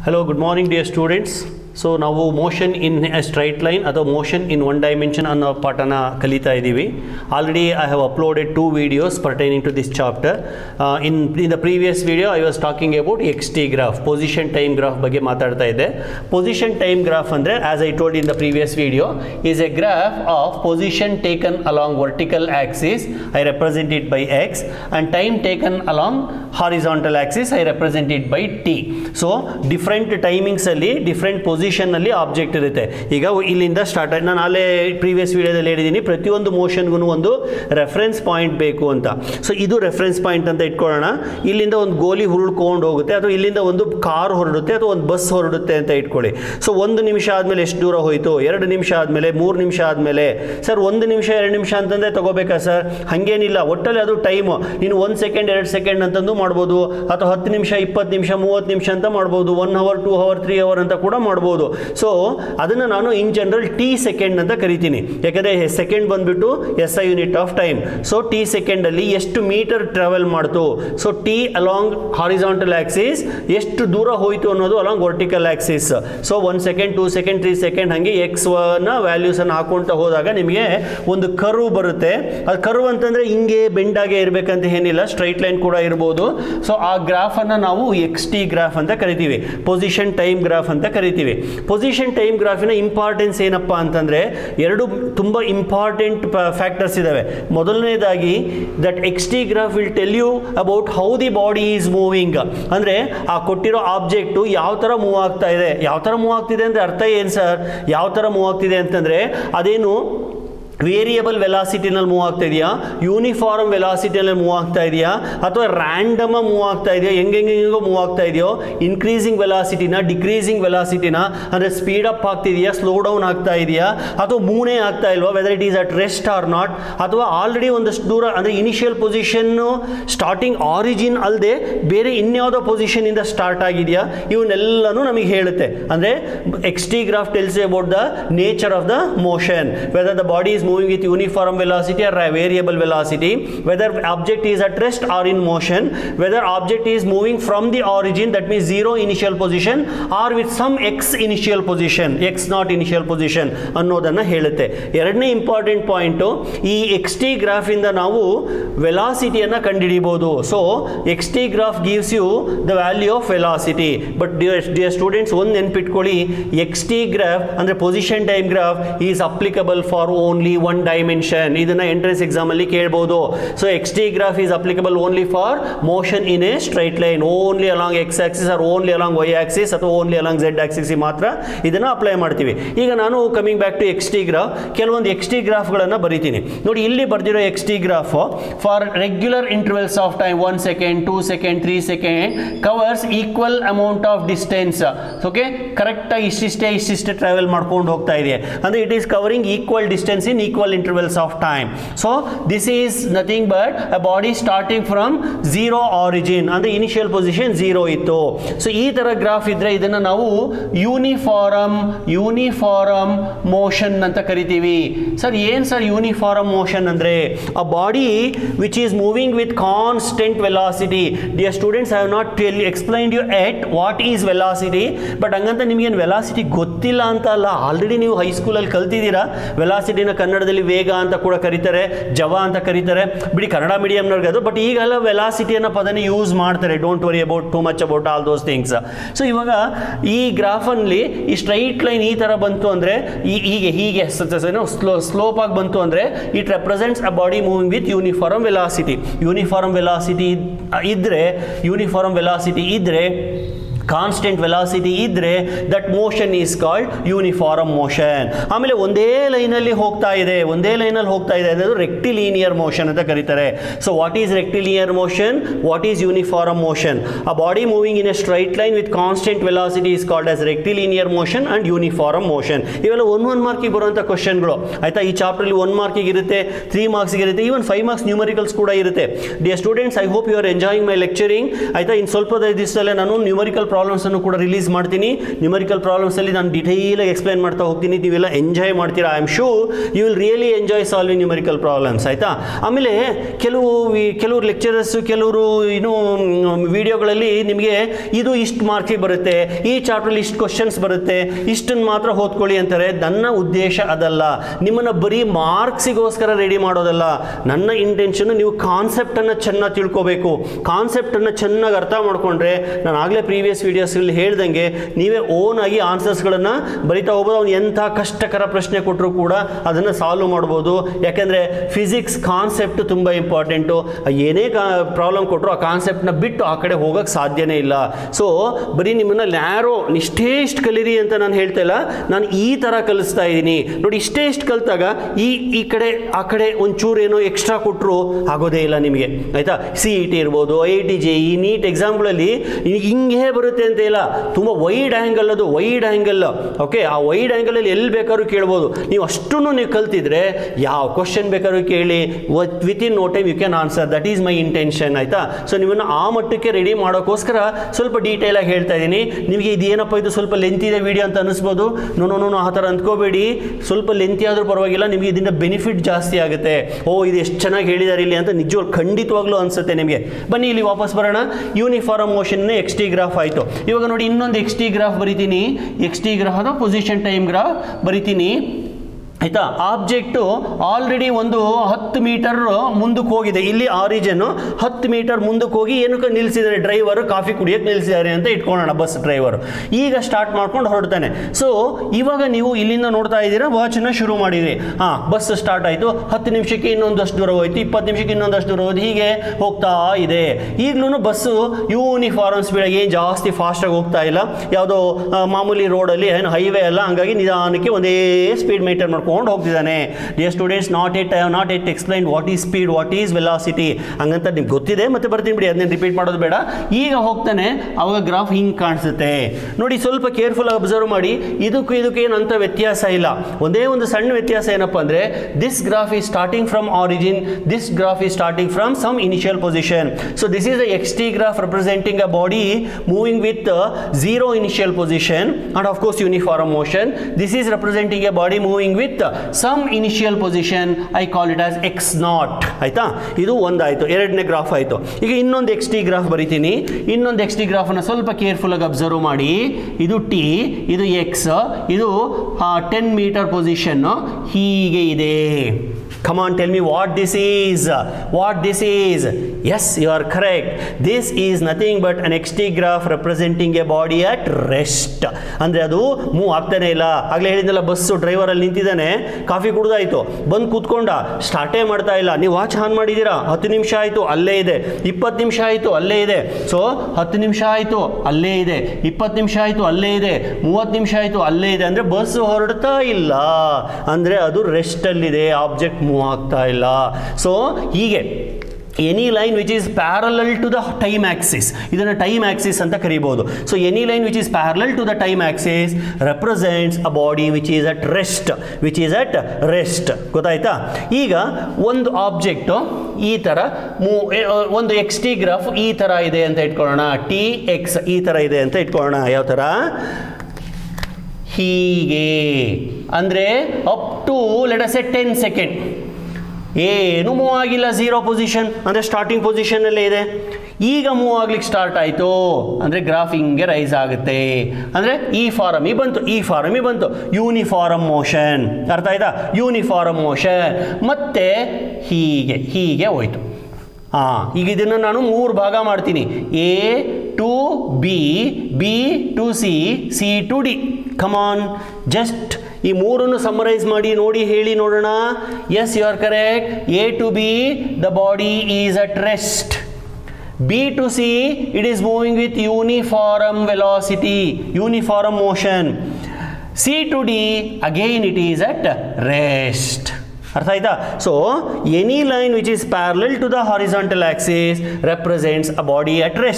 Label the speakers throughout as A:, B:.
A: Hello, good morning, dear students. So ನಾವು motion in a straight line ಅಥವಾ motion in one dimension ಅನ್ನೋ ಪಾಠನ ಕಲಿತಾ ಇದ್ದೀವಿ already I have uploaded two videos pertaining to this chapter in in the previous video I was talking about X T graph position time graph ಬಗ್ಗೆ ಮಾತಾಡ್ತಾ ಇದ್ದೆ position time graph ಅಂದರೆ as I told in the previous video is a graph of position taken along vertical axis I represent it by X and time taken along horizontal axis I represent it by T so different ಟೈಮಿಂಗ್ಸಲ್ಲಿ different ಪೊಸಿಷನ್ನಲ್ಲಿ object ಇರುತ್ತೆ ಈಗ ಇಲ್ಲಿಂದ start ಆಯ್ತು ನಾನು ಅಲ್ಲೇ previous ವಿಡಿಯೋದಲ್ಲಿ ಹೇಳಿದ್ದೀನಿ ಪ್ರತಿಯೊಂದು ಮೋಷನ್ಗೂ ಒಂದು ರೆಫರೆನ್ಸ್ ಪಾಯಿಂಟ್ ಬೇಕು ಅಂತ ಸೊ ಇದು ರೆಫರೆನ್ಸ್ ಪಾಯಿಂಟ್ ಅಂತ ಇಟ್ಕೊಳ್ಳೋಣ ಇಲ್ಲಿಂದ ಒಂದು ಗೋಲಿ ಹುರುಳ್ಕೊಂಡು ಹೋಗುತ್ತೆ ಅಥವಾ ಇಲ್ಲಿಂದ ಒಂದು ಕಾರ್ ಹೊರಡುತ್ತೆ ಅಥವಾ ಒಂದು ಬಸ್ ಹೊರಡುತ್ತೆ ಅಂತ ಇಟ್ಕೊಳ್ಳಿ ಸೊ ಒಂದು ನಿಮಿಷ ಆದಮೇಲೆ ಎಷ್ಟು ದೂರ ಹೋಯಿತು ಎರಡು ನಿಮಿಷ ಆದಮೇಲೆ ಮೂರು ನಿಮಿಷ ಆದಮೇಲೆ ಸರ್ ಒಂದು ನಿಮಿಷ ಎರಡು ನಿಮಿಷ ಅಂತಂದರೆ ತಗೋಬೇಕಾ ಸರ್ ಹಾಗೇನಿಲ್ಲ ಒಟ್ಟಲ್ಲಿ ಅದು ಟೈಮು ನೀನು ಒಂದು ಸೆಕೆಂಡ್ ಎರಡು ಸೆಕೆಂಡ್ ಅಂತಂದು ಮಾಡ್ಬೋದು ಅಥವಾ ಹತ್ತು ನಿಮಿಷ ಇಪ್ಪತ್ತು ನಿಮಿಷ ಮೂವತ್ತು ನಿಮಿಷ ಅಂತ ಮಾಡ್ಬೋದು one hour two hour three hour ಅಂತ ಕೂಡ ಮಾಡ್ಬೋದು ಸೊ ಅದನ್ನು ನಾನು ಇನ್ ಜನರಲ್ ಟಿ ಸೆಕೆಂಡ್ ಅಂತ ಕರಿತೀನಿ ಯಾಕಂದರೆ ಸೆಕೆಂಡ್ ಬಂದುಬಿಟ್ಟು S I unit of time so T ಸೆಕೆಂಡಲ್ಲಿ ಎಷ್ಟು ಮೀಟರ್ ಟ್ರಾವೆಲ್ ಮಾಡ್ತು so T along horizontal axis ಎಷ್ಟು ದೂರ ಹೋಯಿತು ಅನ್ನೋದು along vertical axis so one second two second three second ಹಾಗೆ ಎಕ್ಸ್ ನ ವ್ಯಾಲ್ಯೂಸನ್ನು ಹಾಕೊಳ್ತಾ ಹೋದಾಗ ನಿಮಗೆ ಒಂದು ಕರ್ವ್ ಬರುತ್ತೆ ಅದು ಕರ್ವ್ ಅಂತಂದರೆ ಹಿಂಗೆ ಬೆಂಡಾಗೆ ಇರಬೇಕಂತ ಏನಿಲ್ಲ ಸ್ಟ್ರೈಟ್ ಲೈನ್ ಕೂಡ ಇರ್ಬೋದು ಸೊ ಆ ಗ್ರಾಫನ್ನು ನಾವು ಎಕ್ಸ್ ಟಿ ಗ್ರಾಫ್ ಅಂತ ಕರಿತೀವಿ ಪೊಸಿಷನ್ ಟೈಮ್ ಗ್ರಾಫ್ ಅಂತ ಕರಿತೀವಿ ಪೊಸಿಷನ್ ಟೈಮ್ ಗ್ರಾಫಿನ ಇಂಪಾರ್ಟೆನ್ಸ್ ಏನಪ್ಪ ಅಂತಂದರೆ ಎರಡು ತುಂಬ ಇಂಪಾರ್ಟೆಂಟ್ ಫ್ಯಾಕ್ಟರ್ಸ್ ಇದ್ದಾವೆ ಮೊದಲನೇದಾಗಿ that X T graph will tell you about how the body is moving ಅಂದರೆ ಆ ಕೊಟ್ಟಿರೋ ಆಬ್ಜೆಕ್ಟು ಯಾವ ಥರ ಮೂವ್ ಆಗ್ತಾ ಇದೆ ಯಾವ ಥರ ಮೂವ್ ಆಗ್ತಿದೆ ಅಂದರೆ ಅರ್ಥ ಏನು ಸರ್ ಯಾವ ಥರ ಮೂವ್ ಆಗ್ತಿದೆ ಅಂತಂದರೆ ಅದೇನು ವೇರಿಯಬಲ್ ವೆಲಾಸಿಟಿನಲ್ಲಿ ಮೂವ್ ಆಗ್ತಾ ಇದೆಯಾ ಯೂನಿಫಾರ್ಮ್ ವೆಲಾಸಿಟಿನಲ್ಲಿ ಮೂವ್ ಆಗ್ತಾ ಇದೆಯಾ ಅಥವಾ ರ್ಯಾಂಡಮ್ ಮೂವ್ ಆಗ್ತಾ ಇದೆಯಾ ಹೆಂಗೆ ಹೆಂಗೋ ಮೂವ್ ಆಗ್ತಾ ಇದೆಯೋ ಇನ್ಕ್ರೀಸಿಂಗ್ ವೆಲಾಸಿಟಿನ ಡಿಕ್ರೀಸಿಂಗ್ ವೆಲಾಸಿಟಿನ ಅಂದರೆ ಸ್ಪೀಡ್ ಅಪ್ ಆಗ್ತಿದೆಯಾ ಸ್ಲೋ ಡೌನ್ ಆಗ್ತಾ ಇದೆಯಾ ಅಥವಾ ಮೂನೇ ಆಗ್ತಾ ಇಲ್ವಾ whether it is at rest or not ಅಥವಾ ಆಲ್ರೆಡಿ ಒಂದಷ್ಟು ದೂರ ಅಂದರೆ ಇನಿಷಿಯಲ್ ಪೊಸಿಷನ್ನು ಸ್ಟಾರ್ಟಿಂಗ್ ಆರಿಜಿನ್ ಅಲ್ಲದೆ ಬೇರೆ ಇನ್ಯಾವುದೋ ಪೊಸಿಷನಿಂದ ಸ್ಟಾರ್ಟ್ ಆಗಿದೆಯಾ ಇವನ್ನೆಲ್ಲನೂ ನಮಗೆ ಹೇಳುತ್ತೆ ಅಂದರೆ X T graph tells about the nature of the motion whether the body is moving with uniform velocity or a variable velocity whether object is at rest or in motion whether object is moving from the origin that means zero initial position or with some x initial position x not initial position ಅನ್ನೋದನ್ನು ಹೇಳುತ್ತೆ ಎರಡನೇ important point ಈ X T ಗ್ರಾಫಿಂದ ನಾವು ವೆಲಾಸಿಟಿಯನ್ನು ಕಂಡುಹಿಡಿಬೋದು so X T graph gives you the value of velocity but dear dear students ಒಂದು ನೆನ್ಪಿಟ್ಕೊಳ್ಳಿ ಎಕ್ಸ್ ಟಿ ಗ್ರಾಫ್ ಅಂದರೆ position time graph is applicable for only one dimension ಇದನ್ನ ಎಂಟ್ರೆನ್ಸ್ ಎಕ್ಸಾಮ್ ಅಲ್ಲಿ ಕೇಳಬಹುದು so X T graph is applicable only for motion in a straight line only along X axis or only along Y axis ಅಥವಾ only along Z axis ಮಾತ್ರ ಇದನ್ನ apply ಮಾಡ್ತೀವಿ ಈಗ ನಾನು coming back to X T graph ಕೆಲವೊಂದು X T ಗ್ರಾಫ್ಗಳನ್ನು ಬರಿತೀನಿ ನೋಡಿ ಇಲ್ಲಿ ಬರ್ದಿರೋ X T graph for regular intervals of time one second two second three second covers equal amount of distance okay ಕರೆಕ್ಟಾಗಿ ಇಷ್ಟಿಷ್ಟೇ ಇಷ್ಟಿಷ್ಟೇ ಟ್ರಾವೆಲ್ ಮಾಡ್ಕೊಂಡು ಹೋಗ್ತಾ ಇದೆ ಅಂದರೆ it is covering equal distance in equal intervals of time. So this is nothing but a body starting from zero origin and the initial position zero ಇತ್ತು so ಈ ಥರ ಗ್ರಾಫ್ ಇದ್ರೆ ಇದನ್ನು ನಾವು ಯೂನಿಫಾರಮ್ ಯೂನಿಫಾರಮ್ ಮೋಷನ್ ಅಂತ ಕರಿತೀವಿ sir ಏನು sir uniform motion ಅಂದರೆ a body which is moving with constant velocity dear students I have not tell explained you at what is velocity but ಹಂಗಂತ ನಿಮಗೇನು ವೆಲಾಸಿಟಿ ಗೊತ್ತಿಲ್ಲ ಅಂತ ಅಲ್ಲ ಆಲ್ರೆಡಿ ನೀವು ಹೈಸ್ಕೂಲಲ್ಲಿ ಕಲ್ತಿದ್ದೀರಾ ವೆಲಾಸಿಟಿನ ಕನ್ನಡದಲ್ಲಿ ವೇಗ ಅಂತ ಕೂಡ ಕರೀತಾರೆ ಜವ ಅಂತ ಕರೀತಾರೆ ಬಿಡಿ ಕನ್ನಡ ಮೀಡಿಯಂನವ್ರಿಗೆ ಅದು ಬಟ್ ಈಗೆಲ್ಲ ವೆಲಾಸಿಟಿ ಅನ್ನೋ ಪದನ ಯೂಸ್ ಮಾಡ್ತಾರೆ don't worry about too much about all those things so ಇವಾಗ ಈ ಗ್ರಾಫಲ್ಲಿ ಈ ಸ್ಟ್ರೈಟ್ ಲೈನ್ ಈ ಥರ ಬಂತು ಅಂದರೆ ಈ ಹೀಗೆ ಹೀಗೆ ಸ್ಲೋ ಸ್ಲೋಪ್ ಆಗಿ ಬಂತು ಅಂದರೆ it represents a body moving with uniform velocity uniform velocity ಇದ್ದರೆ ಯೂನಿಫಾರ್ಮ್ ವೆಲಾಸಿಟಿ ಇದ್ದರೆ ಕಾನ್ಸ್ಟೆಂಟ್ ವೆಲಾಸಿಟಿ ಇದ್ದರೆ that motion is called uniform motion ಆಮೇಲೆ ಒಂದೇ ಲೈನಲ್ಲಿ ಹೋಗ್ತಾ ಇದೆ ಒಂದೇ ಲೈನಲ್ಲಿ ಹೋಗ್ತಾ ಇದೆ ಅನ್ನೋದು ರೆಕ್ಟಿಲೀನಿಯರ್ ಮೋಷನ್ ಅಂತ ಕರೀತಾರೆ so what is rectilinear motion what is uniform motion a body moving in a straight line with constant velocity is called as rectilinear motion and uniform motion ಇವೆಲ್ಲ ಒನ್ ಒನ್ ಮಾರ್ಕಿಗೆ ಬರುವಂಥ ಕ್ವಶನ್ಗಳು ಆಯಿತಾ ಈ ಚಾಪ್ಟ್ರಲ್ಲಿ ಒನ್ ಮಾರ್ಕಿಗೆ ಇರುತ್ತೆ three ಮಾರ್ಕ್ಸ್ಗೆ ಇರುತ್ತೆ even five marks numericals ಕೂಡ ಇರುತ್ತೆ dear students I hope you are enjoying my lecturing ಆಯಿತಾ ಇನ್ನು ಸ್ವಲ್ಪ ದಿವಸದಲ್ಲೇ ನಾನು ನ್ಯೂಮರಿಕಲ್ ಪ್ರಾಬ್ಲಮ್ಸನ್ನು ಕೂಡ ರಿಲೀಸ್ ಮಾಡ್ತೀನಿ ನ್ಯೂಮರಿಕಲ್ ಪ್ರಾಬ್ಲಮ್ಸಲ್ಲಿ ನಾನು ಡಿಟೈಲಾಗಿ ಎಕ್ಸ್ಪ್ಲೈನ್ ಮಾಡ್ತಾ ಹೋಗ್ತೀನಿ ನೀವೆಲ್ಲ ಎಂಜಾಯ್ ಮಾಡ್ತೀರಾ I am sure you will really enjoy solving numerical problems ಆಯಿತಾ ಆಮೇಲೆ ಕೆಲವು ವಿ- ಕೆಲವರು ಲೆಕ್ಚರರ್ಸು ಕೆಲವರು ಏನು ವಿಡಿಯೋಗಳಲ್ಲಿ ನಿಮಗೆ ಇದು ಇಷ್ಟು ಮಾರ್ಕ್ಸಿಗೆ ಬರುತ್ತೆ ಈ ಚಾಪ್ಟ್ರಲ್ಲಿ ಇಷ್ಟು ಕ್ವಶನ್ಸ್ ಬರುತ್ತೆ ಇಷ್ಟನ್ನು ಮಾತ್ರ ಓದ್ಕೊಳ್ಳಿ ಅಂತಾರೆ ನನ್ನ ಉದ್ದೇಶ ಅದಲ್ಲ ನಿಮ್ಮನ್ನು ಬರೀ ಮಾರ್ಕ್ಸಿಗೋಸ್ಕರ ರೆಡಿ ಮಾಡೋದಲ್ಲ ನನ್ನ ಇಂಟೆನ್ಷನ್ ನೀವು ಕಾನ್ಸೆಪ್ಟನ್ನು ಚೆನ್ನಾಗಿ ತಿಳ್ಕೋಬೇಕು ಕಾನ್ಸೆಪ್ಟನ್ನು ಚೆನ್ನಾಗಿ ಅರ್ಥ ಮಾಡ್ಕೊಂಡ್ರೆ ನಾನು ಆಗಲೇ ಪ್ರೀವಿಯಸ್ ವೀಡಿಯೋಸ್ಗಳಲ್ಲಿ ಹೇಳ್ದಂಗೆ ನೀವೇ ಓನ್ ಆಗಿ ಆನ್ಸರ್ಸ್ಗಳನ್ನು ಬರಿತಾ ಹೋಗ್ಬೋದು ಅವ್ನು ಎಂಥ ಕಷ್ಟಕರ ಪ್ರಶ್ನೆ ಕೊಟ್ಟರು ಕೂಡ ಅದನ್ನು ಸಾಲ್ವ್ ಮಾಡ್ಬೋದು ಯಾಕೆಂದರೆ ಫಿಸಿಕ್ಸ್ ಕಾನ್ಸೆಪ್ಟ್ ತುಂಬ ಇಂಪಾರ್ಟೆಂಟು ಏನೇ ಕಾ ಪ್ರಾಬ್ಲಮ್ ಕೊಟ್ಟರು ಆ ಕಾನ್ಸೆಪ್ಟ್ನ ಬಿಟ್ಟು ಆ ಕಡೆ ಹೋಗೋಕ್ಕೆ ಸಾಧ್ಯನೇ ಇಲ್ಲ ಸೊ ಬರೀ ನಿಮ್ಮನ್ನು ನ್ಯಾರೋ ಇಷ್ಟೇ ಇಷ್ಟು ಕಲೀರಿ ಅಂತ ನಾನು ಹೇಳ್ತಾ ಇಲ್ಲ ನಾನು ಈ ಥರ ಕಲಿಸ್ತಾ ಇದ್ದೀನಿ ನೋಡಿ ಇಷ್ಟೇ ಇಷ್ಟು ಕಲಿತಾಗ ಈ ಈ ಕಡೆ ಆ ಕಡೆ ಒಂಚೂರು ಏನೋ ಎಕ್ಸ್ಟ್ರಾ ಕೊಟ್ಟರು ಆಗೋದೇ ಇಲ್ಲ ನಿಮಗೆ ಆಯಿತಾ ಸಿ ಇ ಟಿ ಇರ್ಬೋದು I T J E NEET ಎಕ್ಸಾಮ್ಗಳಲ್ಲಿ ಹಿಂಗೆ ಬರುತ್ತೆ ಅಂತ ಇಲ್ಲ ತುಂಬ ವೈಡ್ ಆ್ಯಂಗಲ್ ಅದು ವೈಡ್ ಆ್ಯಂಗಲ್ ಓಕೆ ಆ ವೈಡ್ ಆ್ಯಂಗಲಲ್ಲಿ ಎಲ್ಲಿ ಬೇಕಾದ್ರೂ ಕೇಳ್ಬೋದು ನೀವು ಅಷ್ಟನ್ನು ನೀವು ಕಲ್ತಿದ್ರೆ ಯಾವ ಕ್ವಶನ್ ಬೇಕಾದ್ರೂ ಕೇಳಿ within no time you can answer that is my intention ಆಯಿತಾ ಸೊ ನಿಮ್ಮನ್ನು ಆ ಮಟ್ಟಕ್ಕೆ ರೆಡಿ ಮಾಡೋಕ್ಕೋಸ್ಕರ ಸ್ವಲ್ಪ ಡೀಟೇಲಾಗಿ ಹೇಳ್ತಾ ಇದ್ದೀನಿ ನಿಮಗೆ ಇದೇನಪ್ಪ ಇದು ಸ್ವಲ್ಪ ಲೆಂತ್ ಇದೆ ವಿಡಿಯೋ ಅಂತ ಅನಿಸ್ಬೋದು ನೋ ನೋ ನೋ ಆ ಥರ ಅಂದ್ಕೋಬೇಡಿ ಸ್ವಲ್ಪ ಲೆಂತಿ ಆದರೂ ಪರವಾಗಿಲ್ಲ ನಿಮಗೆ ಇದರಿಂದ ಬೆನಿಫಿಟ್ ಜಾಸ್ತಿ ಆಗುತ್ತೆ ಓ ಇದು ಎಷ್ಟು ಚೆನ್ನಾಗಿ ಹೇಳಿದ್ದಾರೆ ಇಲ್ಲಿ ಅಂತ ನಿಜವಾಗ್ಲೂ ಖಂಡಿತವಾಗ್ಲೂ ಅನಿಸುತ್ತೆ ನಿಮಗೆ ಬನ್ನಿ ಇಲ್ಲಿ ವಾಪಸ್ ಬರೋಣ uniform motion X T graph ಆಯಿತು ಇವಾಗ ನೋಡಿ ಇನ್ನೊಂದು ಎಕ್ಸ್ ಟಿ ಗ್ರಾಫ್ ಬರಿತೀನಿ ಎಕ್ಸ್ ಟಿ ಗ್ರಾಫ್ ಅಥವಾ ಪೊಸಿಷನ್ ಟೈಮ್ ಗ್ರಾಫ್ ಬರಿತೀನಿ ಆಯಿತಾ ಆಬ್ಜೆಕ್ಟು ಆಲ್ರೆಡಿ ಒಂದು ಹತ್ತು ಮೀಟರ್ ಮುಂದಕ್ಕೆ ಹೋಗಿದೆ ಇಲ್ಲಿ ಆರಿಜನ್ನು ಹತ್ತು ಮೀಟರ್ ಮುಂದಕ್ಕೆ ಹೋಗಿ ಏನಕ್ಕೆ ನಿಲ್ಲಿಸಿದ್ದಾರೆ ಡ್ರೈವರು ಕಾಫಿ ಕುಡಿಯೋಕ್ಕೆ ನಿಲ್ಲಿಸಿದ್ದಾರೆ ಅಂತ ಇಟ್ಕೊಳ್ಳೋಣ ಬಸ್ ಡ್ರೈವರು ಈಗ ಸ್ಟಾರ್ಟ್ ಮಾಡ್ಕೊಂಡು ಹೊರಡ್ತಾನೆ ಸೊ ಇವಾಗ ನೀವು ಇಲ್ಲಿಂದ ನೋಡ್ತಾ ಇದ್ದೀರಾ ವಾಚನ್ನ ಶುರು ಮಾಡಿದ್ರಿ ಹಾಂ ಬಸ್ ಸ್ಟಾರ್ಟ್ ಆಯಿತು ಹತ್ತು ನಿಮಿಷಕ್ಕೆ ಇನ್ನೊಂದಷ್ಟು ದೂರ ಹೋಯ್ತು ಇಪ್ಪತ್ತು ನಿಮಿಷಕ್ಕೆ ಇನ್ನೊಂದಷ್ಟು ದೂರ ಹೋಯ್ತು ಹೀಗೆ ಹೋಗ್ತಾ ಇದೆ ಈಗಲೂ ಬಸ್ಸು ಯೂನಿಫಾರ್ಮ್ ಸ್ಪೀಡಾಗಿ ಏನು ಜಾಸ್ತಿ ಫಾಸ್ಟಾಗಿ ಹೋಗ್ತಾ ಇಲ್ಲ ಯಾವುದೋ ಆ, ಮಾಮೂಲಿ ರೋಡಲ್ಲಿ ಏನು ಹೈವೇ ಅಲ್ಲ ಹಂಗಾಗಿ ನಿಧಾನಕ್ಕೆ ಒಂದೇ ಸ್ಪೀಡ್ ಮೇಂಟೈನ್ ಮಾಡ್ಕೊಂಡು ಹೋಗ್ತಿದ್ದಾನೆ dear students not it I have not it explain what is speed what is velocity ಹಂಗಂತ ನಿಮ್ಗೆ ಗೊತ್ತಿದೆ ಮತ್ತೆ ಬರ್ತೀನಿ ಬಿಡಿ ಅದನ್ನ ರಿಪೀಟ್ ಮಾಡೋದು ಬೇಡ ಈಗ ಹೋಗ್ತಾನೆ ಅವಾಗ ಗ್ರಾಫ್ ಹಿಂಗೆ ಕಾಣಿಸುತ್ತೆ ನೋಡಿ ಸ್ವಲ್ಪ ಕೇರ್ಫುಲ್ ಅಬ್ಸರ್ವ್ ಮಾಡಿ ಇದಕ್ಕೂ ಇದಕ್ಕೂ ಏನು ಅಂತ ವ್ಯತ್ಯಾಸ ಇಲ್ಲ ಒಂದೇ ಒಂದು ಸಣ್ಣ ವ್ಯತ್ಯಾಸ ಏನಪ್ಪ ಅಂದರೆ this graph is starting from origin this graph is starting from some initial position so this is the X T graph representing a body moving with uh, zero initial position and of course uniform motion this is representing a body moving with uh, some initial position i call it as x naught ಆಯ್ತಾ ಇದು ಒಂದಾಯ್ತು ಎರಡನೇ graph ಆಯಿತು ಈಗ ಇನ್ನೊಂದು X T graph ಬರಿತೀನಿ ಇನ್ನೊಂದು X T ಗ್ರಾಫನ್ನು ಸ್ವಲ್ಪ careful ಆಗಿ ಅಬ್ಸರ್ವ್ ಮಾಡಿ ಇದು ಟಿ ಇದು ಎಕ್ಸ್ ಇದು ಟೆನ್ ಮೀಟರ್ ಪೊಸಿಷನ್ನು ಹೀಗೆ ಇದೆ Come on, tell me what this is. What this is. Yes, you are correct. This is nothing but an XT graph representing a body at rest. ಅಂದರೆ ಅದು move ಆಗ್ತಾನೆ ಇಲ್ಲ ಆಗಲೇ ಹೇಳಿದ್ನಲ್ಲ bus ಡ್ರೈವರಲ್ಲಿ ನಿಂತಿದ್ದಾನೆ coffee ಕುಡ್ದಾಯ್ತು ಬಂದು ಕೂತ್ಕೊಂಡ ಸ್ಟಾರ್ಟೇ ಮಾಡ್ತಾ ಇಲ್ಲ ನೀವು ವಾಚ್ ಆನ್ ಮಾಡಿದ್ದೀರಾ ಹತ್ತು ನಿಮಿಷ ಆಯಿತು ಅಲ್ಲೇ ಇದೆ ಇಪ್ಪತ್ತು ನಿಮಿಷ ಆಯಿತು ಅಲ್ಲೇ ಇದೆ ಸೊ ಹತ್ತು ನಿಮಿಷ ಆಯಿತು ಅಲ್ಲೇ ಇದೆ ಇಪ್ಪತ್ತು ನಿಮಿಷ ಆಯಿತು ಅಲ್ಲೇ ಇದೆ ಮೂವತ್ತು ನಿಮಿಷ ಆಯಿತು ಅಲ್ಲೇ ಇದೆ ಅಂದರೆ ಬಸ್ ಹೊರಡ್ತಾ ಇಲ್ಲ ಅಂದರೆ ಅದು ರೆಸ್ಟಲ್ಲಿದೆ ಆಬ್ಜೆಕ್ಟ್ ಮೂವ್ ಆಗ್ತಾ ಇಲ್ಲ ಸೊ ಹೀಗೆ any line which is parallel to the time axis ಇದನ್ನು ಟೈಮ್ ಆಕ್ಸಿಸ್ ಅಂತ ಕರಿಬೋದು so any line which is parallel to the time axis represents a body which is at rest which is at rest ಗೊತ್ತಾಯ್ತಾ ಈಗ ಒಂದು object ಈ ಥರ ಮೂ A- ಒಂದು ಎಕ್ಸ್ ಟಿ ಗ್ರಾಫ್ ಈ ಥರ ಇದೆ ಅಂತ ಇಟ್ಕೊಳ್ಳೋಣ ಟಿ ಎಕ್ಸ್ ಈ ಥರ ಇದೆ ಅಂತ ಇಟ್ಕೊಳ್ಳೋಣ ಯಾವ ಥರ ಹೀಗೆ ಅಂದರೆ up to let's a ten second ಏನು ಮೂವ್ ಆಗಿಲ್ಲ ಝೀರೋ ಪೊಸಿಷನ್ ಅಂದರೆ ಸ್ಟಾರ್ಟಿಂಗ್ ಪೊಸಿಷನಲ್ಲೇ ಇದೆ ಈಗ ಮೂವ್ ಆಗ್ಲಿಕ್ಕೆ ಸ್ಟಾರ್ಟ್ ಆಯಿತು ಅಂದರೆ ಗ್ರಾಫ್ ಹಿಂಗೆ ರೈಸ್ ಆಗುತ್ತೆ ಅಂದರೆ ಈ ಫಾರಮಿ ಬಂತು ಈ ಫಾರಮಿ ಬಂತು ಯೂನಿಫಾರಮ್ ಮೋಷನ್ ಅರ್ಥ ಆಯ್ತಾ ಯೂನಿಫಾರಮ್ ಮೋಷನ್ ಮತ್ತೆ ಹೀಗೆ ಹೀಗೆ ಹೋಯ್ತು ಹಾಂ ಈಗ ಇದನ್ನು ನಾನು ಮೂರು ಭಾಗ ಮಾಡ್ತೀನಿ A to B B to C C to D come on just ಈ ಮೂರನ್ನು ಸಮ್ಮರೈಸ್ ಮಾಡಿ ನೋಡಿ ಹೇಳಿ ನೋಡೋಣ yes you are correct A to B the body is at rest B to C it is moving with uniform velocity uniform motion C to D again it is at rest ಅರ್ಥ ಆಯ್ತಾ so any line which is parallel to the horizontal axis represents a body at rest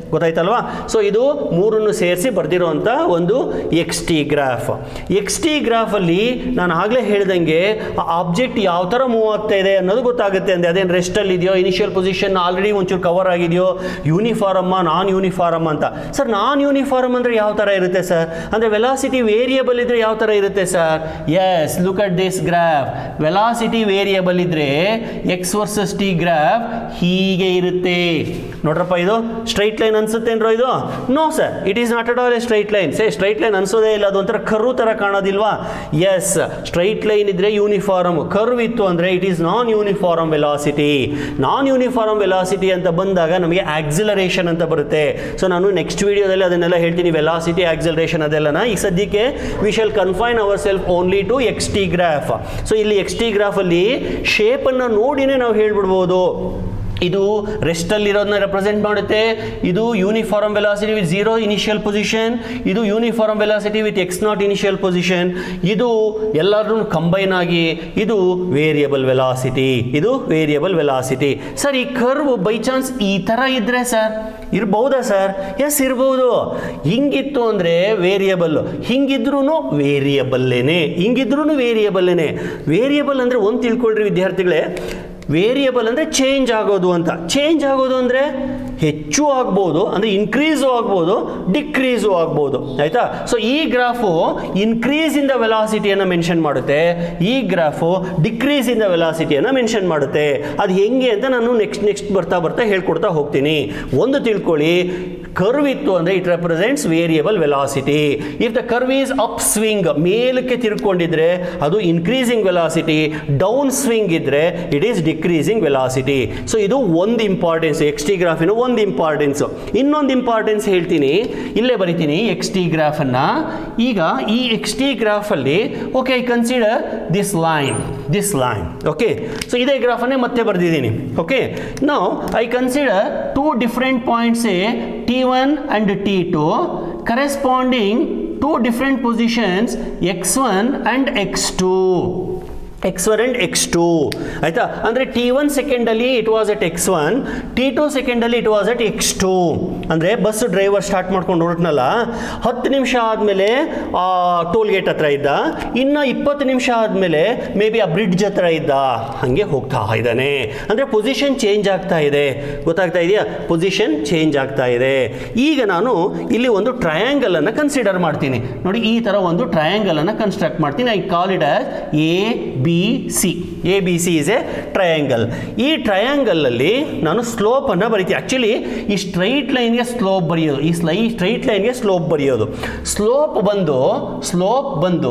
A: ಗೊತ್ತಾಯ್ತಲ್ವಾ so ಇದು ಮೂರನ್ನು ಸೇರಿಸಿ ಬರೆದಿರುವಂಥ ಒಂದು X T graph X T ಗ್ರಾಫಲ್ಲಿ ನಾನು ಆಗಲೇ ಹೇಳ್ದಂಗೆ ಆ ಆಬ್ಜೆಕ್ಟ್ ಯಾವ ಥರ ಮೂವ್ ಆಗ್ತಾ ಇದೆ ಅನ್ನೋದು ಗೊತ್ತಾಗುತ್ತೆ ಅಂದರೆ ಅದೇನು ರೆಸ್ಟಲ್ಲಿ ಇದೆಯೋ ಇನಿಷಿಯಲ್ ಪೊಸಿಷನ್ ಆಲ್ರೆಡಿ ಒಂಚೂರು ಕವರ್ ಆಗಿದೆಯೋ ಯೂನಿಫಾರಮ್ಮ ನಾನ್ ಯೂನಿಫಾರಮ್ ಅಂತ ಸರ್ ನಾನ್ ಯೂನಿಫಾರಮ್ ಅಂದರೆ ಯಾವ ಥರ ಇರುತ್ತೆ ಸರ್ ಅಂದರೆ ವೆಲಾಸಿಟಿ ವೇರಿಯಬಲ್ ಇದ್ದರೆ ಯಾವ ಥರ ಇರುತ್ತೆ sir yes look at this graph velocity variable ಇದ್ದರೆ ಎಕ್ಸ್ ವರ್ಸಸ್ ಟಿ ಗ್ರಾಫ್ ಹೀಗೆ ಇರುತ್ತೆ ನೋಡ್ರಪ್ಪ ಇದು ಸ್ಟ್ರೈಟ್ ಲೈನ್ ಅನ್ಸುತ್ತೇನ್ರೋ ಇದು no sir it is not at all a straight line say straight line ಅನ್ಸೋದೇ ಇಲ್ಲ ಅದು ಒಂಥರ ಕರ್ವ್ ಥರ ಕಾಣೋದಿಲ್ವಾ ಎಸ್ ಸ್ಟ್ರೈಟ್ ಲೈನ್ ಇದ್ರೆ ಯೂನಿಫಾರ್ಮ್ ಕರ್ವ್ ಇತ್ತು ಅಂದರೆ it is non uniform velocity non uniform velocity ಅಂತ ಬಂದಾಗ ನಮಗೆ ಆಕ್ಸಿಲರೇಷನ್ ಅಂತ ಬರುತ್ತೆ ಸೊ ನಾನು ನೆಕ್ಸ್ಟ್ ವಿಡಿಯೋದಲ್ಲಿ ಅದನ್ನೆಲ್ಲ ಹೇಳ್ತೀನಿ ವೆಲಾಸಿಟಿ ಆಕ್ಸಿಲರೇಷನ್ ಅದೆಲ್ಲನ ಈ ಸದ್ಯಕ್ಕೆ we shall confine ourself only to X T graph so ಇಲ್ಲಿ ಎಕ್ಸ್ ಟಿ ಗ್ರಾಫಲ್ಲಿ ಶೇಪನ್ನು ನೋಡಿನೇ ನಾವು ಹೇಳ್ಬಿಡ್ಬೋದು ಇದು ರೆಸ್ಟಲ್ಲಿರೋದನ್ನ ರೆಪ್ರೆಸೆಂಟ್ ಮಾಡುತ್ತೆ ಇದು uniform velocity with zero initial position ಇದು uniform velocity with X naught initial position ಇದು ಎಲ್ಲರೂ ಕಂಬೈನ್ ಆಗಿ ಇದು ವೇರಿಯಬಲ್ ವೆಲಾಸಿಟಿ ಇದು ವೇರಿಯಬಲ್ ವೆಲಾಸಿಟಿ ಸರ್ ಈ ಕರ್ವ್ ಬೈ ಚಾನ್ಸ್ ಈ ಥರ ಇದ್ರೆ ಸರ್ ಇರ್ಬಹುದಾ ಸರ್ ಎಸ್ ಇರ್ಬೋದು ಹಿಂಗಿತ್ತು ಅಂದರೆ ವೇರಿಯಬಲ್ ಹಿಂಗಿದ್ರೂ ವೇರಿಯಬಲ್ಲೇನೆ ಹಿಂಗಿದ್ರೂ ವೇರಿಯಬಲ್ಲೇನೆ ವೇರಿಯಬಲ್ ಅಂದರೆ ಒಂದು ತಿಳ್ಕೊಳ್ರಿ ವಿದ್ಯಾರ್ಥಿಗಳೇ ವೇರಿಯಬಲ್ ಅಂದರೆ ಚೇಂಜ್ ಆಗೋದು ಅಂತ ಚೇಂಜ್ ಆಗೋದು ಅಂದರೆ ಹೆಚ್ಚು ಆಗ್ಬೋದು ಅಂದರೆ ಇನ್ಕ್ರೀಸು ಆಗ್ಬೋದು ಡಿಕ್ರೀಸು ಆಗ್ಬೋದು ಆಯಿತಾ ಸೊ ಈ ಗ್ರಾಫು ಇನ್ಕ್ರೀಸ್ ಇನ್ ದ ವೆಲಾಸಿಟಿಯನ್ನು ಮೆನ್ಷನ್ ಮಾಡುತ್ತೆ ಈ ಗ್ರಾಫು ಡಿಕ್ರೀಸ್ ಇನ್ ದ ವೆಲಾಸಿಟಿಯನ್ನು ಮೆನ್ಷನ್ ಮಾಡುತ್ತೆ ಅದು ಹೆಂಗೆ ಅಂತ ನಾನು ನೆಕ್ಸ್ಟ್ ನೆಕ್ಸ್ಟ್ ಬರ್ತಾ ಬರ್ತಾ ಹೇಳ್ಕೊಡ್ತಾ ಹೋಗ್ತೀನಿ ಒಂದು ತಿಳ್ಕೊಳ್ಳಿ ಕರ್ವ್ ಇತ್ತು ಅಂದರೆ it represents variable velocity if the curve is up swing ಮೇಲಕ್ಕೆ ತಿರ್ಕೊಂಡಿದ್ರೆ ಅದು ಇನ್ಕ್ರೀಸಿಂಗ್ ವೆಲಾಸಿಟಿ ಡೌನ್ ಸ್ವಿಂಗ್ ಇದ್ರೆ it is decreasing velocity so ಇದು ಒಂದು ಇಂಪಾರ್ಟೆನ್ಸ್ ಎಕ್ಸ್ ಟಿ ಗ್ರಾಫಿನ ಒಂದು ಇಂಪಾರ್ಟೆನ್ಸ್ ಇನ್ನೊಂದು ಇಂಪಾರ್ಟೆನ್ಸ್ ಹೇಳ್ತೀನಿ ಇಲ್ಲೇ ಬರಿತೀನಿ ಎಕ್ಸ್ ಟಿ ಗ್ರಾಫನ್ನು ಈಗ ಈ ಎಕ್ಸ್ ಟಿ ಗ್ರಾಫಲ್ಲಿ okay I consider this line this line okay so ಇದೇ ಗ್ರಾಫನ್ನೇ ಮತ್ತೆ ಬರೆದಿದ್ದೀನಿ ಓಕೆ ನಾವು I consider two different points A T one and T two corresponding to different positions X one and X two X one and X two ಆಯಿತಾ ಅಂದರೆ T one ಸೆಕೆಂಡಲ್ಲಿ it was at X one T two ಸೆಕೆಂಡಲ್ಲಿ it was at X two ಅಂದರೆ bus driver start ಮಾಡ್ಕೊಂಡು ಹೊರಟ್ನಲ್ಲ ಹತ್ತು ನಿಮಿಷ ಆದಮೇಲೆ toll gate ಹತ್ರ ಇದ್ದ ಇನ್ನು ಇಪ್ಪತ್ತು ನಿಮಿಷ ಆದಮೇಲೆ ಮೇ ಬಿ ಆ ಬ್ರಿಡ್ಜ್ ಹತ್ರ ಇದ್ದ ಹಾಗೆ ಹೋಗ್ತಾ ಇದ್ದಾನೆ ಅಂದರೆ ಪೊಸಿಷನ್ ಚೇಂಜ್ ಆಗ್ತಾ ಇದೆ ಗೊತ್ತಾಗ್ತಾ ಇದೆಯಾ ಪೊಸಿಷನ್ ಚೇಂಜ್ ಆಗ್ತಾ ಇದೆ ಈಗ ನಾನು ಇಲ್ಲಿ ಒಂದು ಟ್ರಯಾಂಗಲನ್ನು ಕನ್ಸಿಡರ್ ಮಾಡ್ತೀನಿ ನೋಡಿ ಈ ಥರ ಒಂದು ಟ್ರಯಾಂಗಲನ್ನು ಕನ್ಸ್ಟ್ರಕ್ಟ್ ಮಾಡ್ತೀನಿ I call it as A B C A B C is a triangle ಈ ಟ್ರಯಾಂಗಲಲ್ಲಿ ನಾನು ಸ್ಲೋಪನ್ನು ಬರಿತೀನಿ ಆ್ಯಕ್ಚುಲಿ ಈ ಸ್ಟ್ರೈಟ್ ಲೈನ್ಗೆ ಸ್ಲೋಪ್ ಬರೆಯೋದು ಈ ಸ್ಲೈ ಸ್ಟ್ರೈಟ್ ಲೈನ್ಗೆ ಸ್ಲೋಪ್ ಬರೆಯೋದು ಸ್ಲೋಪ್ ಬಂದು ಸ್ಲೋಪ್ ಬಂದು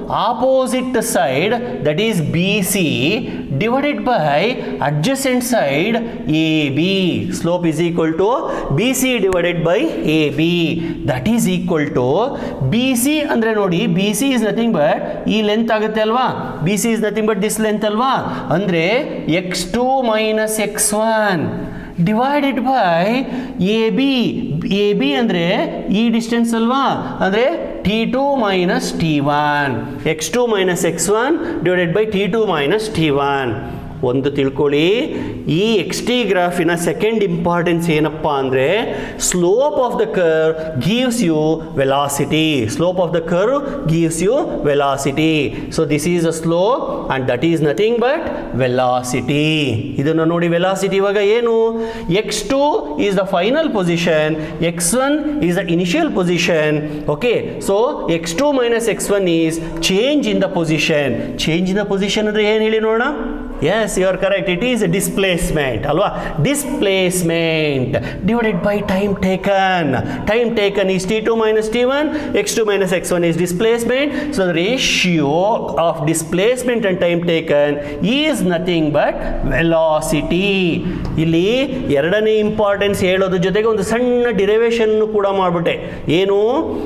A: opposite side that is B C divided by adjacent side A B slope is equal to B C divided by A B that is equal to B C ಅಂದರೆ ನೋಡಿ B C is nothing but ಈ length ಆಗುತ್ತೆ ಅಲ್ವಾ B C is nothing but this length ಅಲ್ವಾ ಅಂದರೆ X two minus X one divided by A B A B ಅಂದರೆ ಈ distance ಅಲ್ವಾ ಅಂದರೆ T two minus T one X two minus X one divided by T two minus T one ಒಂದು ತಿಳ್ಕೊಳ್ಳಿ ಈ X T ಗ್ರಾಫಿನ second importance ಏನಪ್ಪ ಅಂದರೆ slope of the curve gives you velocity slope of the curve gives you velocity so this is a slope and that is nothing but velocity ಇದನ್ನು ನೋಡಿ velocity ಇವಾಗ ಏನು X two is the final position X one is the initial position okay so X two minus X one is change in the position change in the position ಅಂದರೆ ಏನು ಹೇಳಿ ನೋಡೋಣ yes you are correct it is displacement ಅಲ್ವಾ displacement divided by time taken time taken is T two minus T one X two minus X one is displacement so ratio of displacement and time taken is nothing but velocity ಇಲ್ಲಿ ಎರಡನೇ importance ಹೇಳೋದ್ರ ಜೊತೆಗೆ ಒಂದು ಸಣ್ಣ derivation ಕೂಡ ಮಾಡಿಬಿಟ್ಟೆ ಏನು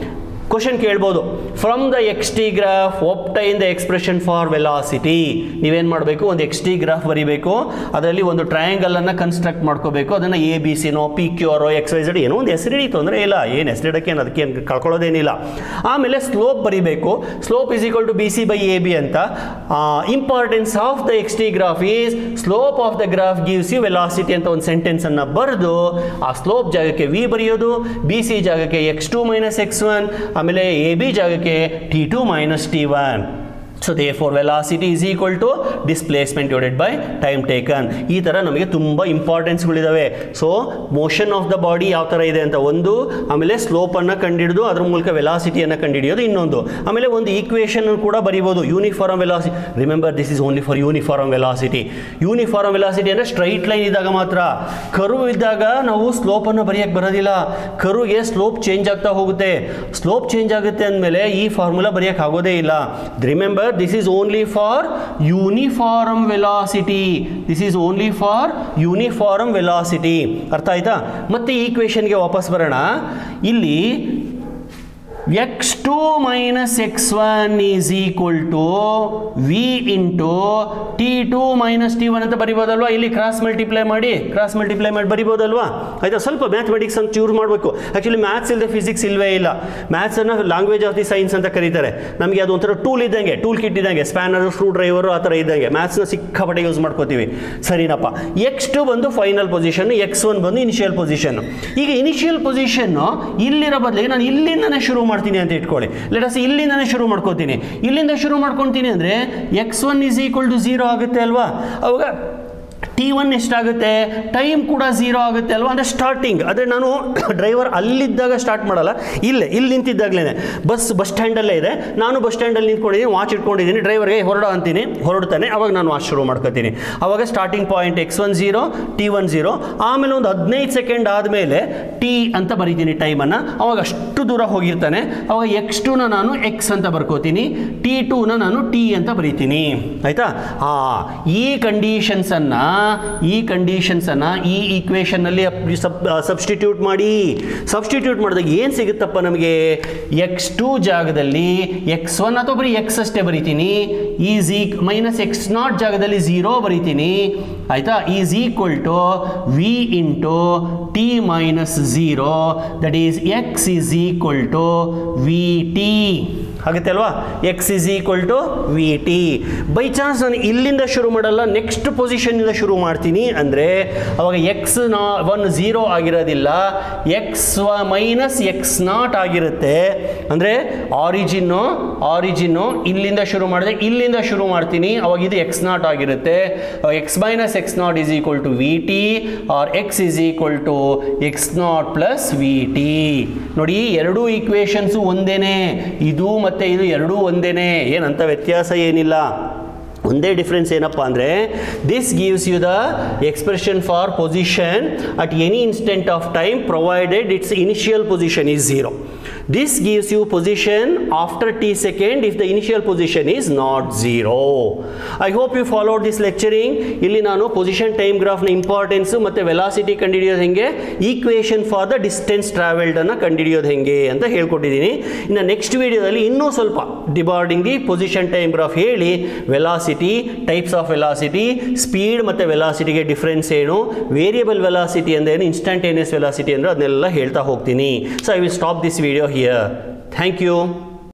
A: question ಕೇಳ್ಬೋದು from the X T graph obtain the expression for velocity ನೀವೇನು ಮಾಡಬೇಕು ಒಂದು ಎಕ್ಸ್ ಟಿ ಗ್ರಾಫ್ ಬರೀಬೇಕು ಅದರಲ್ಲಿ ಒಂದು ಟ್ರಯಾಂಗಲ್ ಅನ್ನ ಕನ್ಸ್ಟ್ರಕ್ಟ್ ಮಾಡ್ಕೋಬೇಕು ಅದನ್ನು ಎ ಬಿ ಸಿನೋ ಪಿ ಕ್ಯೂ ಆರೋ ಎಕ್ಸ್ ವೈ ಝೆಡ್ ಏನೋ ಒಂದು ಹೆಸರಿಡಿ ತೊಂದರೆ ಇಲ್ಲ ಏನು ಹೆಸರಿಡಕ್ಕೆ ಏನು ಅದಕ್ಕೆ ಏನು ಕಳ್ಕೊಳ್ಳೋದೇನಿಲ್ಲ ಆಮೇಲೆ ಸ್ಲೋಪ್ ಬರೀಬೇಕು slope is equal to B C by A B ಅಂತ importance of the X T graph is slope of the graph gives you velocity ಅಂತ ಒಂದು ಸೆಂಟೆನ್ಸ್ ಅನ್ನ ಬರೆದು ಆ ಸ್ಲೋಪ್ ಜಾಗಕ್ಕೆ ವಿ ಬರೆಯೋದು ಬಿ ಸಿ ಜಾಗಕ್ಕೆ X two minus X one ಆಮೇಲೆ ಎ ಬಿ ಜಾಗಕ್ಕೆ T two minus T one so therefore velocity is equal to displacement divided by time taken ಈ ಥರ ನಮಗೆ ತುಂಬ ಇಂಪಾರ್ಟೆನ್ಸ್ಗಳಿದ್ದಾವೆ so motion of the body ಯಾವ ಥರ ಇದೆ ಅಂತ ಒಂದು ಆಮೇಲೆ ಸ್ಲೋಪನ್ನು ಕಂಡುಹಿಡಿದು ಅದ್ರ ಮೂಲಕ ವೆಲಾಸಿಟಿಯನ್ನು ಕಂಡುಹಿಡಿಯೋದು ಇನ್ನೊಂದು ಆಮೇಲೆ ಒಂದು ಈಕ್ವೇಷನ್ ಕೂಡ ಬರೀಬೋದು uniform velocity remember this is only for uniform velocity uniform velocity ಅಂದರೆ ಸ್ಟ್ರೈಟ್ ಲೈನ್ ಇದ್ದಾಗ ಮಾತ್ರ ಕರು ಇದ್ದಾಗ ನಾವು ಸ್ಲೋಪನ್ನು ಬರೆಯೋಕ್ಕೆ ಬರೋದಿಲ್ಲ ಕರುಗೆ ಸ್ಲೋಪ್ ಚೇಂಜ್ ಆಗ್ತಾ ಹೋಗುತ್ತೆ ಸ್ಲೋಪ್ ಚೇಂಜ್ ಆಗುತ್ತೆ ಅಂದಮೇಲೆ ಈ ಫಾರ್ಮುಲಾ ಬರೆಯೋಕ್ಕೆ ಆಗೋದೇ ಇಲ್ಲ remember this is only for uniform velocity this is only for uniform velocity ಅರ್ಥ ಆಯ್ತಾ ಮತ್ತೆ ಈ ಈಕ್ವೇಷನ್ಗೆ ವಾಪಸ್ ಬರೋಣ ಇಲ್ಲಿ X two minus X one is equal to V into T two minus T one ಅಂತ ಬರಿಬೋದಲ್ವಾ ಇಲ್ಲಿ ಕ್ರಾಸ್ ಮಲ್ಟಿಪ್ಲೈ ಮಾಡಿ ಕ್ರಾಸ್ ಮಲ್ಟಿಪ್ಲೈ ಮಾಡಿ ಬರಿಬೋದಲ್ವಾ ಆಯ್ತಾ ಸ್ವಲ್ಪ ಮ್ಯಾಥಮೆಟಿಕ್ಸ್ ಅಂತ ಚೂರು ಮಾಡಬೇಕು ಆ್ಯಕ್ಚುಲಿ ಮ್ಯಾಥ್ಸ್ ಇಲ್ಲದೆ ಫಿಸಿಕ್ಸ್ ಇಲ್ವೇ ಇಲ್ಲ ಮ್ಯಾಥ್ಸನ್ನು ಲ್ಯಾಂಗ್ವೇಜ್ ಆಫ್ ದಿ ಸೈನ್ಸ್ ಅಂತ ಕರೀತಾರೆ ನಮಗೆ ಅದು ಒಂಥರ ಟೂಲ್ ಇದ್ದಂಗೆ ಟೂಲ್ ಕಿಟ್ ಇದ್ದಂಗೆ ಸ್ಪ್ಯಾನರ್ ಸ್ಕ್ರೂ ಡ್ರೈವರು ಆ ಥರ ಇದ್ದಂಗೆ ಮ್ಯಾಥ್ಸ್ನ ಸಿಕ್ಕಾಪಟ್ಟೆ ಯೂಸ್ ಮಾಡ್ಕೋತೀವಿ ಸರಿನಪ್ಪ ಎಕ್ಸ್ ಟು ಬಂದು ಫೈನಲ್ ಪೊಸಿಷನ್ ಎಕ್ಸ್ ಒನ್ ಬಂದು ಇನಿಷಿಯಲ್ ಪೊಸಿಷನ್ ಈಗ ಇನಿಷಿಯಲ್ ಪೊಸಿಷನ್ನು ಇಲ್ಲಿರೋ ಬದಲಿಗೆ ನಾನು ಇಲ್ಲಿಂದನೇ ಶುರು ಮಾಡ್ತೀನಿ ಅಂತ ಇಟ್ಕೊಳ್ಳಿ ಲೆಟಸ್ ಇಲ್ಲಿಂದನೇ ಶುರು ಮಾಡ್ಕೋತೀನಿ ಇಲ್ಲಿಂದ ಶುರು ಮಾಡ್ಕೊತೀನಿ ಅಂದರೆ X one is equal to zero ಆಗುತ್ತೆ ಅಲ್ವಾ ಅವಾಗ ಟಿ ಒನ್ ಎಷ್ಟಾಗುತ್ತೆ ಟೈಮ್ ಕೂಡ ಝೀರೋ ಆಗುತ್ತೆ ಅಲ್ವಾ ಅಂದರೆ ಸ್ಟಾರ್ಟಿಂಗ್ ಅಂದರೆ ನಾನು ಡ್ರೈವರ್ ಅಲ್ಲಿದ್ದಾಗ ಸ್ಟಾರ್ಟ್ ಮಾಡಲ್ಲ ಇಲ್ಲೇ ಇಲ್ಲಿ ನಿಂತಿದ್ದಾಗಲೇ ಬಸ್ ಬಸ್ ಸ್ಟ್ಯಾಂಡಲ್ಲೇ ಇದೆ ನಾನು ಬಸ್ ಸ್ಟ್ಯಾಂಡಲ್ಲಿ ನಿಂತ್ಕೊಂಡಿದ್ದೀನಿ ವಾಚ್ ಇಟ್ಕೊಂಡಿದ್ದೀನಿ ಡ್ರೈವರ್ಗೆ ಹೊರಡೋ ಅಂತೀನಿ ಹೊರಡ್ತಾನೆ ಅವಾಗ ನಾನು ವಾಚ್ ಶುರು ಮಾಡ್ಕೋತೀನಿ ಅವಾಗ starting point X one zero T one zero ಆಮೇಲೆ ಒಂದು ಹದಿನೈದು ಸೆಕೆಂಡ್ ಆದಮೇಲೆ ಟಿ ಅಂತ ಬರೀತೀನಿ ಟೈಮನ್ನು ಅವಾಗ ಅಷ್ಟು ದೂರ ಹೋಗಿರ್ತಾನೆ ಅವಾಗ ಎಕ್ಸ್ ಟೂನ ನಾನು ಎಕ್ಸ್ ಅಂತ ಬರ್ಕೋತೀನಿ ಟಿ ಟೂನ ನಾನು ಟಿ ಅಂತ ಬರೀತೀನಿ ಆಯಿತಾ ಹಾಂ ಈ ಕಂಡೀಷನ್ಸನ್ನು ಈ ಕಂಡೀಷನ್ಸನ್ನು ಈ ಈಕ್ವೇಷನ್ನಲ್ಲಿ ಸಬ್ಸ್ಟಿಟ್ಯೂಟ್ ಮಾಡಿ ಸಬ್ಸ್ಟಿಟ್ಯೂಟ್ ಮಾಡಿದಾಗ ಏನು ಸಿಗುತ್ತಪ್ಪ ನಮಗೆ ಎಕ್ಸ್ ಟು ಜಾಗದಲ್ಲಿ ಎಕ್ಸ್ ಒನ್ ಅಥವಾ ಬರೀ ಎಕ್ಸ್ ಅಷ್ಟೇ ಬರಿತೀನಿ ಈಸ್ ಈಕ್ ಮೈನಸ್ ಎಕ್ಸ್ ನಾಟ್ ಜಾಗದಲ್ಲಿ ಝೀರೋ ಬರಿತೀನಿ ಆಯಿತಾ is equal to V into T minus zero that is X is equal to V T ಆಗುತ್ತೆ ಅಲ್ವಾ X is equal to V T by chance ನಾನು ಇಲ್ಲಿಂದ ಶುರು ಮಾಡಲ್ಲ ನೆಕ್ಸ್ಟ್ ಪೊಸಿಷನ್ನಿಂದ ಶುರು ಮಾಡ್ತೀನಿ ಅಂದರೆ ಅವಾಗ ಎಕ್ಸ್ ನಾ ಒನ್ ಝೀರೋ ಆಗಿರೋದಿಲ್ಲ ಎಕ್ಸ್ ಮೈನಸ್ ಎಕ್ಸ್ ನಾಟ್ ಆಗಿರುತ್ತೆ ಅಂದರೆ ಆರಿಜಿನ್ನು ಆರಿಜಿನ್ನು ಇಲ್ಲಿಂದ ಶುರು ಮಾಡಿದೆ ಇಲ್ಲಿಂದ ಶುರು ಮಾಡ್ತೀನಿ ಅವಾಗ ಇದು ಎಕ್ಸ್ ನಾಟ್ ಆಗಿರುತ್ತೆ X minus X naught is equal to V T or X is equal to X naught plus V T ನೋಡಿ ಎರಡೂ ಈಕ್ವೇಷನ್ಸು ಒಂದೇನೆ ಇದು ಮತ್ತು ಇದು ಎರಡೂ ಒಂದೇನೆ ಏನಂತ ವ್ಯತ್ಯಾಸ ಏನಿಲ್ಲ ಒಂದೇ ಡಿಫ್ರೆನ್ಸ್ ಏನಪ್ಪ ಅಂದರೆ this gives you the expression for position at any instant of time provided it's initial position is zero this gives you position after T second if the initial position is not zero I hope you followed this lecturing ಇಲ್ಲಿ ನಾನು position time ಗ್ರಾಫ್ನ importance ಮತ್ತು velocity ಕಂಡುಹಿಡಿಯೋದು ಹೆಂಗೆ equation for the distance ಟ್ರಾವೆಲ್ಡನ್ನು ಕಂಡುಹಿಡಿಯೋದು ಹೆಂಗೆ ಅಂತ ಹೇಳ್ಕೊಟ್ಟಿದ್ದೀನಿ ಇನ್ನು ನೆಕ್ಸ್ಟ್ ವೀಡಿಯೋದಲ್ಲಿ ಇನ್ನೂ ಸ್ವಲ್ಪ ಡಿಬಾರ್ಡಿಂಗ್ ದಿ ಪೊಸಿಷನ್ ಟೈಮ್ ಗ್ರಾಫ್ ಹೇಳಿ velocity types of velocity speed ಮತ್ತು ವೆಲಾಸಿಟಿಗೆ ಡಿಫ್ರೆನ್ಸ್ ಏನು ವೇರಿಯಬಲ್ ವೆಲಾಸಿಟಿ ಅಂದರೆ ಏನು ಇನ್ಸ್ಟಂಟೇನಿಯಸ್ ವೆಲಾಸಿಟಿ ಅಂದರೆ ಅದನ್ನೆಲ್ಲ ಹೇಳ್ತಾ ಹೋಗ್ತೀನಿ so I will stop this video here thank you